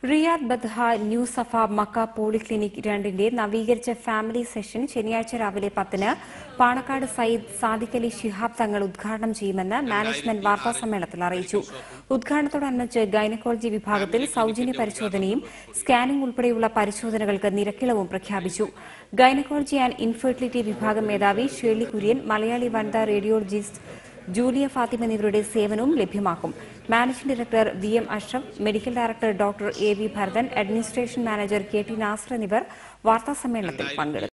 Riyadh Batha new Safa Makkah polyclinic രണ്ടിന്റെ നവീകരിച്ച family session ശനിയാഴ്ച രാവിലെ പത്തിന് പാണക്കാട് സയ്യിദ് സാദിഖ് അലി ശിഹാബ് തങ്ങൾ ഉദ്ഘാടനം ചെയ്യുമെന്ന് മാനേജ്മെന്റ് വാർത്താസമ്മേളനത്തിൽ അറിയിച്ചു ഉദ്ഘാടനത്തോടനുബന്ധിച്ച് ഗൈനക്കോളജി വിഭാഗത്തിൽ സൌജന്യ പരിശോധനയും സ്കാനിംഗ് ഉൾപ്പെടെയുള്ള പരിശോധനകൾക്ക് നിരക്കിളവും പ്രഖ്യാപിച്ചു ഗൈനക്കോളജി ആൻഡ് ഇൻഫെർട്ടിലിറ്റി വിഭാഗം മേധാവി ഷേർലി കുര്യൻ മലയാളി വനിതാ റേഡിയോളജിസ്റ്റ് ജൂലിയ ഫാത്തിമ എന്നിവരുടെ സേവനവും ലഭ്യമാക്കും managing director V M Ashraf medical director doctor A V Bharathan administration manager K T Nasar എന്നിവർ വാർത്താസമ്മേളനത്തിൽ പങ്കെടുത്തു